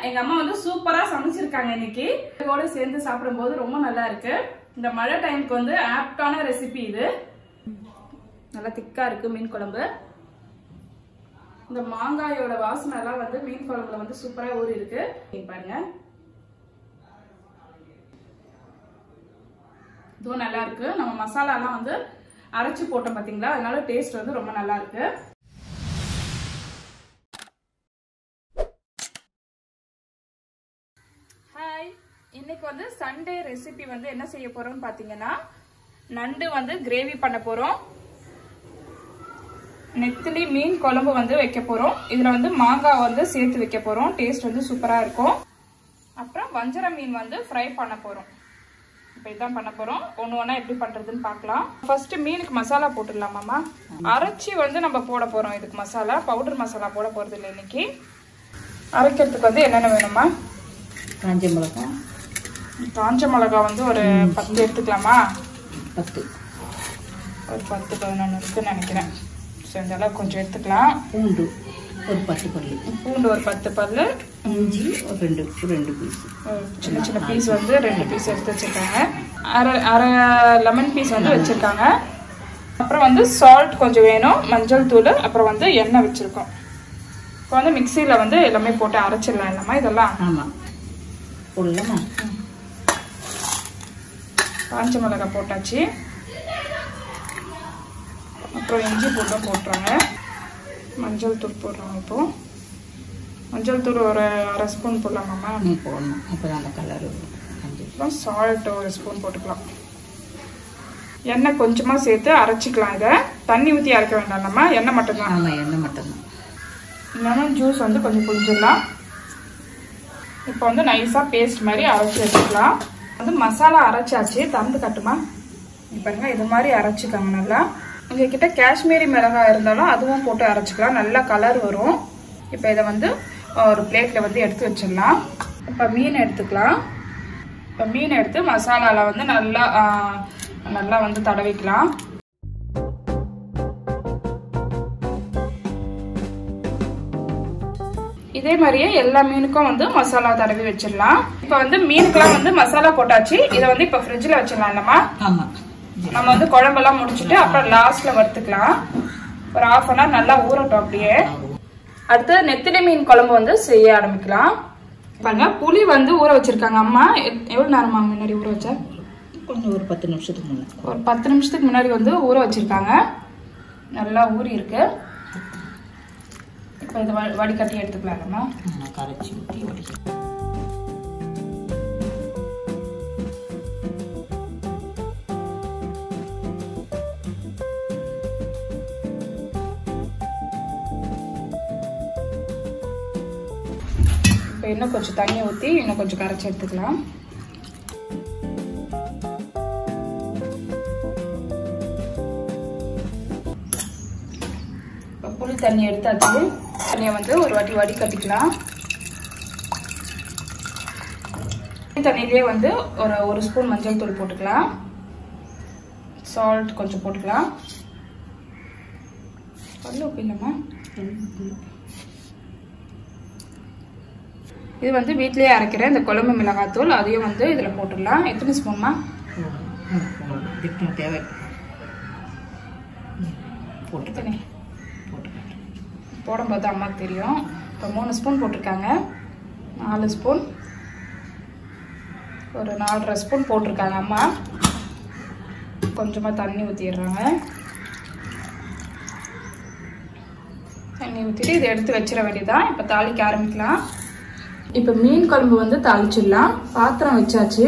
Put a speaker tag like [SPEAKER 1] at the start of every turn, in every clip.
[SPEAKER 1] எங்க அம்மா வந்து சூப்பரா சமைச்சிருக்காங்க இன்னைக்கு இதோட சேர்ந்து சாப்பிடும்போது ரொம்ப நல்லா இருக்கு இந்த மழை டைமுக்கு வந்து ஆப்டான ரெசிபி இது நல்லா திக்கா இருக்கு மீன் குழம்பு இந்த மாங்காயோட வாசனை எல்லாம் வந்து மீன் குழம்புல வந்து சூப்பரா ஊறி இருக்கு இங்க பாருங்க இதுவும் நல்லா இருக்கு நம்ம மசாலா எல்லாம் வந்து அரைச்சு போட்டோம் பாத்தீங்களா அதனால டேஸ்ட் வந்து ரொம்ப நல்லா இருக்கு ஹாய் இன்னைக்கு வந்து சண்டே ரெசிபி வந்து என்ன செய்ய போறோம்னு பாத்தீங்கன்னா நண்டு வந்து கிரேவி பண்ண போறோம் நெத்திலி மீன் குழம்பு வந்து வைக்க போறோம் இதுல வந்து மாங்காய் வந்து சேர்த்து வைக்க போறோம் டேஸ்ட் வந்து சூப்பரா இருக்கும் அப்புறம் வஞ்சர மீன் வந்து ஃப்ரை பண்ண போறோம் இப்போ இதான் பண்ண போறோம் ஒன்று ஒன்றா எப்படி பண்றதுன்னு பார்க்கலாம் ஃபர்ஸ்ட் மீனுக்கு மசாலா போட்டுடலாமாம்மா அரைச்சி வந்து நம்ம போட போறோம் இதுக்கு மசாலா பவுடர் மசாலா போட போறது இல்லை இன்னைக்கு அரைக்கிறதுக்கு வந்து என்னென்ன வேணுமா
[SPEAKER 2] காஞ்ச மிளகா
[SPEAKER 1] காஞ்ச மிளகா வந்து ஒரு பத்து எடுத்துக்கலாமா
[SPEAKER 2] பத்து
[SPEAKER 1] ஒரு பத்து பதினொன்று இருக்குன்னு நினைக்கிறேன் ஸோ இந்த அளவுக்கு கொஞ்சம் எடுத்துக்கலாம்
[SPEAKER 2] பூண்டு ஒரு பத்து பல்லு
[SPEAKER 1] பூண்டு ஒரு பத்து பல்லு
[SPEAKER 2] இஞ்சி ஒரு ரெண்டு ரெண்டு பீஸ்
[SPEAKER 1] ஒரு சின்ன சின்ன பீஸ் வந்து ரெண்டு பீஸ் எடுத்து வச்சிருக்காங்க அரை அரை லெமன் பீஸ் வந்து வச்சிருக்காங்க அப்புறம் வந்து சால்ட் கொஞ்சம் வேணும் மஞ்சள் தூள் அப்புறம் வந்து எண்ணெய் வச்சிருக்கோம் இப்போ வந்து மிக்சியில் வந்து எல்லாமே போட்டு அரைச்சிடலாம் இல்லாமல் இதெல்லாம்
[SPEAKER 2] ஆமாம் போடலாமா
[SPEAKER 1] காஞ்ச மிளகாய் போட்டாச்சு அப்புறம் இஞ்சி பூண்டும் போட்டுறாங்க மஞ்சள் தூள் போடுறாங்க இப்போ மஞ்சள் தூள் ஒரு அரை ஸ்பூன் போடலாமாம்மா
[SPEAKER 2] நீ போடணும் அப்போ தான் அந்த கலர் மஞ்சள்
[SPEAKER 1] அப்புறம் சால்ட் ஒரு ஸ்பூன் போட்டுக்கலாம் எண்ணெய் கொஞ்சமாக சேர்த்து அரைச்சிக்கலாம் இதை தண்ணி ஊற்றி அரைக்க வேண்டாம் நம்ம எண்ணெய் மட்டும்தான்
[SPEAKER 2] ஆமாம் எண்ணெய் மட்டும்தான்
[SPEAKER 1] லெமன் ஜூஸ் வந்து கொஞ்சம் புளிஞ்சிடலாம் இப்போ வந்து நைஸாக பேஸ்ட் மாதிரி அரைச்சி வச்சுக்கலாம் வந்து மசாலா அரைச்சாச்சு தந்து கட்டுமா இப்ப பாருங்க இது மாதிரி அரைச்சிக்கோங்க நல்லா உங்ககிட்ட காஷ்மீரி மிளகாய் இருந்தாலும் அதுவும் போட்டு அரைச்சிக்கலாம் நல்லா கலர் வரும் இப்போ இதை வந்து ஒரு பிளேட்டில் வந்து எடுத்து வச்சிடலாம் இப்போ மீன் எடுத்துக்கலாம் இப்போ மீன் எடுத்து மசாலாவில் வந்து நல்லா ஆ, நல்லா வந்து தடவிக்கலாம் இதே மாதிரியே எல்லா மீனுக்கும் வந்து மசாலா தடவி வச்சிடலாம் இப்போ வந்து மீனுக்கெல்லாம் வந்து மசாலா போட்டாச்சு இதை வந்து இப்போ ஃப்ரிட்ஜில் வச்சிடலாம் இல்லம்மா
[SPEAKER 2] ஆமாம்
[SPEAKER 1] நம்ம வந்து குழம்பெல்லாம் முடிச்சுட்டு அப்புறம் லாஸ்ட்ல வறுத்துக்கலாம் ஒரு ஆஃப் அன் ஹவர் நல்லா ஊறட்டும் அப்படியே அடுத்து நெத்திலி மீன் குழம்பு வந்து செய்ய ஆரம்பிக்கலாம் பாருங்க புளி வந்து ஊற வச்சிருக்காங்க அம்மா எ- எவ்வளவு நேரமா முன்னாடி ஊற வச்சா
[SPEAKER 2] கொஞ்சம் ஒரு பத்து நிமிஷத்துக்கு முன்னே
[SPEAKER 1] ஒரு பத்து நிமிஷத்துக்கு முன்னாடி வந்து ஊற வச்சிருக்காங்க நல்லா ஊறி இருக்கு இப்போ இதை வ- வடிகட்டி எடுத்துக்கலாம் நம்ம
[SPEAKER 2] ஆமாம் கரைச்சி ஊற்றி வடிச்சு
[SPEAKER 1] இப்போ இன்னும் கொஞ்சம் தண்ணி ஊற்றி இன்னும் கொஞ்சம் கரைச்சி எடுத்துக்கலாம் இப்போ புளி தண்ணி எடுத்தாச்சு தண்ணியை வந்து ஒரு வாட்டி வடிகட்டிக்கலாம் புளி தண்ணியிலே வந்து ஒரு ஒரு ஸ்பூன் மஞ்சள் தூள் போட்டுக்கலாம் சால்ட் கொஞ்சம் போட்டுக்கலாம் பல்லு உப்பு இல்லைம்மா இது வந்து வீட்லயே அரைக்கிற இந்த குழம்பு மிளகாத்தூள் அதையும் வந்து இதில் போட்டுடலாம் எத்தனை ஸ்பூன்மா
[SPEAKER 2] திட்டம் தேவை போட்டு
[SPEAKER 1] எத்தனை
[SPEAKER 2] போட்டு
[SPEAKER 1] போடும்போது அம்மாவுக்கு தெரியும் இப்போ மூணு ஸ்பூன் போட்டிருக்காங்க நாலு ஸ்பூன் ஒரு நாலரை ஸ்பூன் போட்டிருக்காங்க அம்மா கொஞ்சமாக தண்ணி ஊற்றிடுறாங்க தண்ணி ஊற்றிட்டு இதை எடுத்து வச்சிட வேண்டியதுதான் இப்போ தாளிக்க ஆரம்பிக்கலாம் இப்போ மீன் குழம்பு வந்து தாளிச்சிடலாம் பாத்திரம் வச்சாச்சு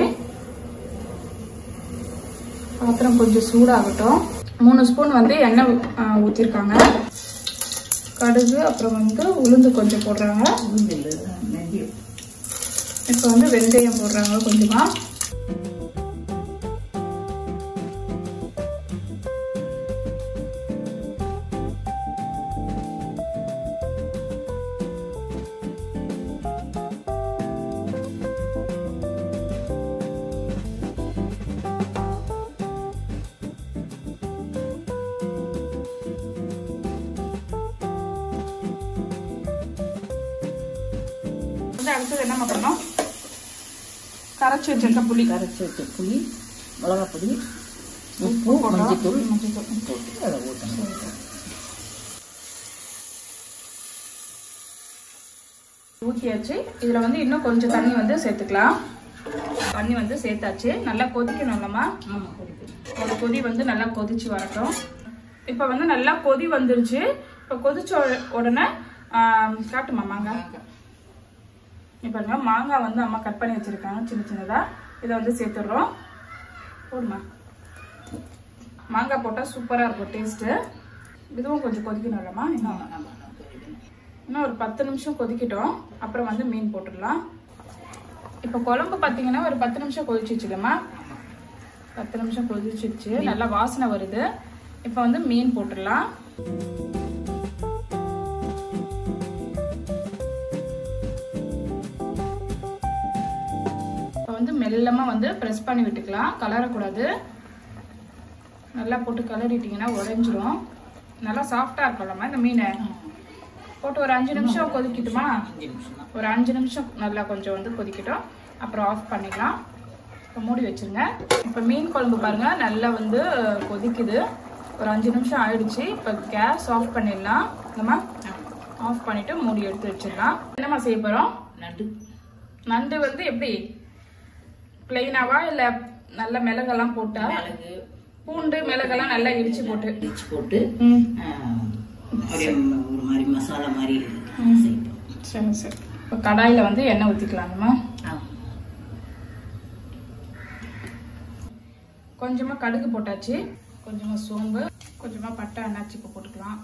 [SPEAKER 1] பாத்திரம் கொஞ்சம் சூடாகட்டும் மூணு ஸ்பூன் வந்து எண்ணெய் ஊ- ஊற்றிருக்காங்க கடுகு அப்புறம் வந்து உளுந்து கொஞ்சம் போடுறாங்க
[SPEAKER 2] உளுந்தில் வெந்தயம்
[SPEAKER 1] இப்போ வந்து வெந்தயம் போடுறாங்க கொஞ்சமா வந்து அடுத்தது என்ன பண்ணணும் கரைச்சி வச்சிருக்க புளி
[SPEAKER 2] கரைச்சி வச்ச புளி மிளகாப் பொடி உப்பு
[SPEAKER 1] போடுறோம்.
[SPEAKER 2] மஞ்சத்தூள்
[SPEAKER 1] மஞ்சத்தூள்.
[SPEAKER 2] போட்டு அதை ஊற்றணும்
[SPEAKER 1] ஊற்றியாச்சு இதில் வந்து இன்னும் கொஞ்சம் தண்ணி வந்து சேர்த்துக்கலாம் தண்ணி வந்து சேர்த்தாச்சு நல்லா கொதிக்கணும்லம்மா
[SPEAKER 2] ஆமாம் குடிக்கணும்
[SPEAKER 1] ஒரு கொதி வந்து நல்லா கொதிச்சு வரட்டும் இப்போ வந்து நல்லா கொதி வந்துருச்சு இப்போ கொதிச்ச உட- உடனே ஆம், காட்டுமா மாங்காய் இப்போ பாருங்க மாங்காய் வந்து அம்மா கட் பண்ணி வச்சிருக்காங்க சின்ன சின்னதா இதை வந்து சேர்த்துடுறோம் போடுமா மாங்காய் போட்டால் சூப்பராக இருக்கும் டேஸ்ட்டு இதுவும் கொஞ்சம் கொதிக்கணும் இல்லைம்மா இன்னும்
[SPEAKER 2] ஆமாம் ஆமாம் குடிக்கணும்
[SPEAKER 1] இன்னும் ஒரு பத்து நிமிஷம் கொதிக்கட்டும் அப்புறம் வந்து மீன் போட்டுடலாம் இப்போ குழம்பு பார்த்தீங்கன்னா ஒரு பத்து நிமிஷம் கொதிச்சிச்சுலம்மா பத்து நிமிஷம் கொதிச்சிருச்சு நல்லா வாசனை வருது இப்போ வந்து மீன் போட்டுடலாம் இப்போ வந்து மெல்லமா வந்து ப்ரெஸ் பண்ணி விட்டுக்கலாம் கலரக்கூடாது நல்லா போட்டு கலரிட்டிங்கன்னா உடைஞ்சிரும் நல்லா சாஃப்டாக இருக்கும்லம்மா இந்த மீனை போட்டு ஒரு அஞ்சு நிமிஷம் கொதிக்கட்டுமா
[SPEAKER 2] அஞ்சு நிமிஷம் தான்
[SPEAKER 1] ஒரு அஞ்சு நிமிஷம் நல்லா கொஞ்சம் வந்து கொதிக்கட்டும் அப்புறம் ஆஃப் பண்ணிக்கலாம் இப்போ மூடி வச்சிருங்க இப்போ மீன் குழம்பு பாருங்க நல்லா வந்து கொதிக்குது ஒரு அஞ்சு நிமிஷம் ஆயிடுச்சு இப்போ கேஸ் ஆஃப் பண்ணிடலாம் நம்ம ஆஃப் பண்ணிட்டு மூடி எடுத்து வச்சிடலாம் என்னம்மா செய்ய போறோம்
[SPEAKER 2] நண்டு
[SPEAKER 1] நண்டு வந்து எப்படி பிளெயினாவா இல்ல நல்ல மிளகெல்லாம் போட்டா
[SPEAKER 2] மிளகு
[SPEAKER 1] பூண்டு மிளகெல்லாம் நல்லா இடிச்சு போட்டு
[SPEAKER 2] இடிச்சு போட்டு
[SPEAKER 1] ம்
[SPEAKER 2] ஆ, அப்படியே ஒரு மாதிரி மசாலா மாதிரி செய்யணும்
[SPEAKER 1] சரி சரி இப்போ கடாயில வந்து எண்ணெய் ஊற்றிக்கலாங்கம்மா
[SPEAKER 2] ஆ
[SPEAKER 1] கொஞ்சமா கடுகு போட்டாச்சு கொஞ்சமா சோம்பு கொஞ்சமா பட்டை அன்னாச்சி இப்போ போட்டுக்கலாம்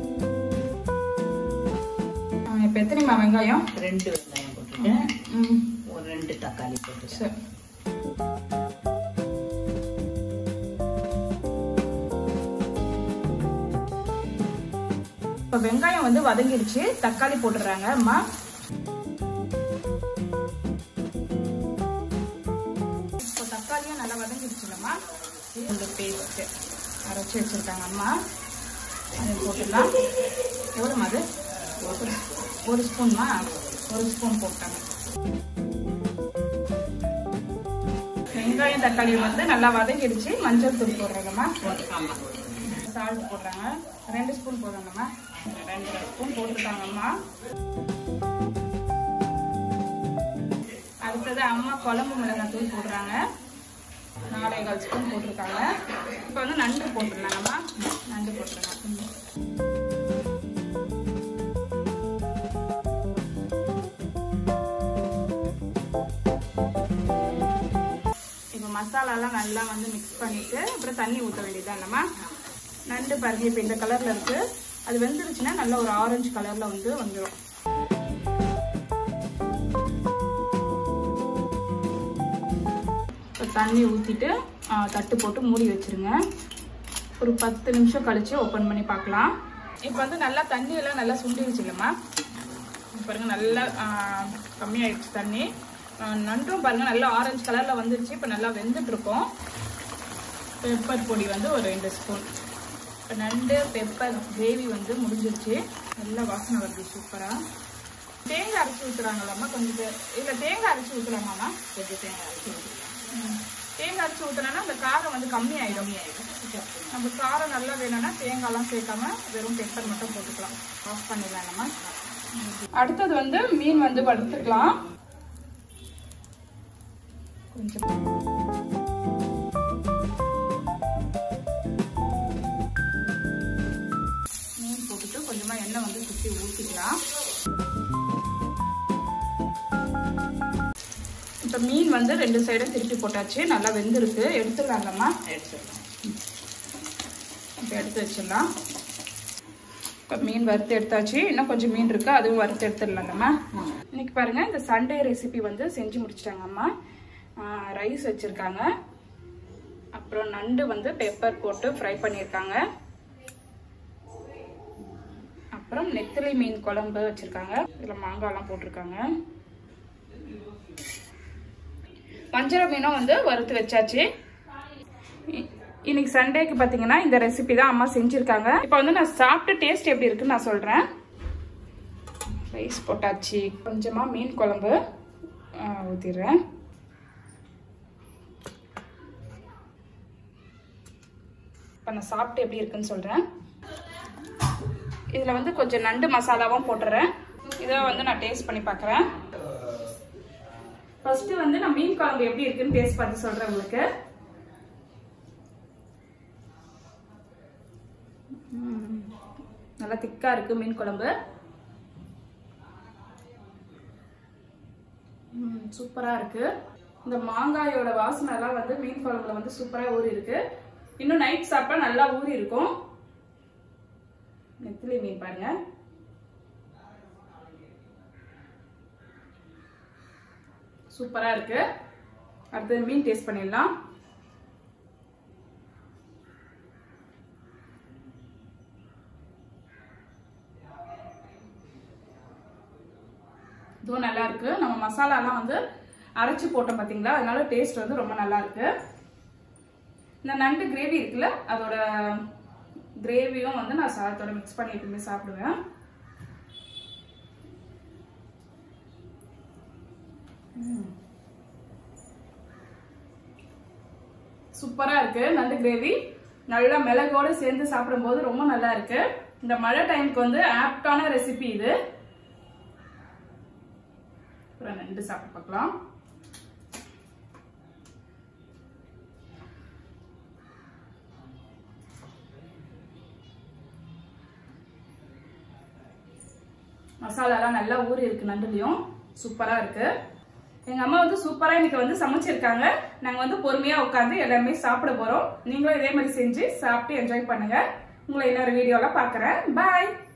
[SPEAKER 1] ஆ, இப்போ எத்தனைமா வெங்காயம்
[SPEAKER 2] ரெண்டு வெங்காயம் போட்டுட்டேன்
[SPEAKER 1] ம்
[SPEAKER 2] ஒரு ரெண்டு தக்காளி போட்டுட்டேன்
[SPEAKER 1] சரி இப்போ வெங்காயம் வந்து வதங்கிடுச்சு தக்காளி போட்டுடுறாங்க அம்மா இப்போ தக்காளியும் நல்லா வதங்கிடுச்சுலம்மா இந்த பேஸ்ட் அரைச்சி வச்சிருக்காங்க அம்மா அதை போட்டுடலாம் எவ்வளோமா அது ஒரு ஒரு ஸ்பூன்மா ஒரு ஸ்பூன் போட்டாங்க வெங்காயம் தக்காளி வந்து நல்லா வதங்கிடுச்சு மஞ்சள் தூள் போடுறாங்கம்மா
[SPEAKER 2] ஆமாம்
[SPEAKER 1] சால்ட் போடுறாங்க ரெண்டு ஸ்பூன் போடுறாங்கம்மா ரெண்டு ஸ்பூன் போட்டுருக்காங்கம்மா அடுத்தது அம்மா குழம்பு மிளகாய் தூள் போடுறாங்க நாலே கால் ஸ்பூன் போட்டிருக்காங்க இப்போ வந்து நண்டு போட்டுருந்தாங்கம்மா நண்டு போட்டுருங்க இப்போ மசாலாலாம் நல்லா வந்து மிக்ஸ் பண்ணிட்டு அப்புறம் தண்ணி ஊற்ற வேண்டியதானம்மா நண்டு பாருங்க இப்போ இந்த கலர்ல இருக்கு அது வெந்துருச்சுன்னா நல்ல ஒரு ஆரஞ்சு கலர்ல வந்து வந்துடும் இப்போ தண்ணி ஊற்றிட்டு தட்டு போட்டு மூடி வச்சிருங்க ஒரு பத்து நிமிஷம் கழிச்சு ஓப்பன் பண்ணி பார்க்கலாம் இப்போ வந்து நல்லா தண்ணி எல்லாம் நல்லா சுண்டிடுச்சு இல்லைம்மா இப்ப பாருங்க நல்லா ஆ, கம்மியாயிடுச்சு தண்ணி ஆ, நண்டும் பாருங்க நல்லா ஆரஞ்சு கலர்ல வந்துருச்சு இப்போ நல்லா வெந்துட்டு இருக்கோம் பெப்பர் பொடி வந்து ஒரு ரெண்டு ஸ்பூன் இப்போ நண்டு பெப்பர் கிரேவி வந்து முடிஞ்சிருச்சு நல்லா வாசனை வருது சூப்பரா தேங்காய் அரைச்சி ஊத்துறாங்களாம்மா கொஞ்சம் பேர் இல்லை தேங்காய் அரைச்சி ஊற்றலாமாம்மா
[SPEAKER 2] கொஞ்சம் தேங்காய் அரைச்சி ஊற்றிக்கலாம்
[SPEAKER 1] தேங்காய் அரைச்சி ஊற்றினா அந்த காரம் வந்து கம்மியாயிடும் நம்ம காரம் நல்லா வேணும்னா தேங்காய்லாம் சேர்க்காம வெறும் பெப்பர் மட்டும் போட்டுக்கலாம் ஆஃப் பண்ணிடலாம் நம்ம அடுத்தது வந்து மீன் வந்து வறுத்துக்கலாம் கொஞ்சம் மீன் போட்டுட்டு கொஞ்சமா எண்ணெய் வந்து சுற்றி ஊற்றிக்கலாம் இப்போ மீன் வந்து ரெண்டு சைடும் திருப்பி போட்டாச்சு நல்லா வெந்திருக்கு எடுத்துடலாங்கம்மா
[SPEAKER 2] எடுத்துக்கலாம்
[SPEAKER 1] இப்போ எடுத்து வச்சிடலாம் இப்போ மீன் வறுத்து எடுத்தாச்சு இன்னும் கொஞ்சம் மீன் இருக்கு அதுவும் வறுத்து எடுத்துடலாங்கம்மா இன்னைக்கு பாருங்க இந்த சண்டே ரெசிபி வந்து செஞ்சு முடிச்சிட்டாங்க அம்மா ரைஸ் வச்சிருக்காங்க அப்புறம் நண்டு வந்து பெப்பர் போட்டு ஃப்ரை பண்ணியிருக்காங்க அப்புறம் நெத்திலி மீன் குழம்பு வச்சிருக்காங்க இதில் மாங்காய்லாம் போட்டிருக்காங்க வஞ்சர மீனும் வந்து வறுத்து வச்சாச்சு இ- இன்னைக்கு சண்டேக்கு பார்த்தீங்கன்னா இந்த ரெசிபி தான் அம்மா செஞ்சுருக்காங்க இப்போ வந்து நான் சாப்பிட்டு டேஸ்ட் எப்படி இருக்குன்னு நான் சொல்கிறேன் ரைஸ் போட்டாச்சு கொஞ்சமாக மீன் குழம்பு ஊற்றிடுறேன் இப்போ நான் சாப்பிட்டு எப்படி இருக்குன்னு சொல்கிறேன் இதில் வந்து கொஞ்சம் நண்டு மசாலாவும் போட்டுறேன் இதை வந்து நான் டேஸ்ட் பண்ணி பார்க்குறேன் ஃபர்ஸ்ட் வந்து நான் மீன் குழம்பு எப்படி இருக்குன்னு டேஸ்ட் பார்த்து சொல்கிறேன் உங்களுக்கு ம், நல்லா திக்கா இருக்கு மீன் குழம்பு ம், சூப்பரா இருக்கு இந்த மாங்காயோட வாசனை எல்லாம் வந்து மீன் குழம்புல வந்து சூப்பரா ஊறி இருக்கு இன்னும் நைட் சாப்பிட்டா நல்லா ஊறி இருக்கும் நெத்திலி மீன் பாருங்க சூப்பரா இருக்கு அடுத்தது மீன் டேஸ்ட் பண்ணிடலாம் இதுவும் நல்லா இருக்கு நம்ம மசாலாலாம் வந்து அரைச்சு போட்டோம் பாத்தீங்களா அதனால டேஸ்ட் வந்து ரொம்ப நல்லா இருக்கு இந்த நண்டு கிரேவி இருக்குல்ல அதோட கிரேவியும் வந்து நான் சாதத்தோட மிக்ஸ் பண்ணி எப்பவுமே சாப்பிடுவேன் சூப்பரா இருக்கு நண்டு கிரேவி நல்லா மிளகோட சேர்ந்து சாப்பிடும்போது ரொம்ப நல்லா இருக்கு இந்த மழை டைமுக்கு வந்து ஆப்டான ரெசிபி இது அப்புறம் நண்டு சாப்பிட்டு பார்க்கலாம் மசாலாலாம் நல்லா ஊறி இருக்கு நண்டுலயும் சூப்பரா இருக்கு எங்க அம்மா வந்து சூப்பரா இன்னைக்கு வந்து சமைச்சிருக்காங்க நாங்க வந்து பொறுமையா உட்காந்து எல்லாமே சாப்பிட போறோம் நீங்களும் இதே மாதிரி செஞ்சு சாப்பிட்டு என்ஜாய் பண்ணுங்க உங்களை இன்னொரு வீடியோல பாக்குறேன் பாய்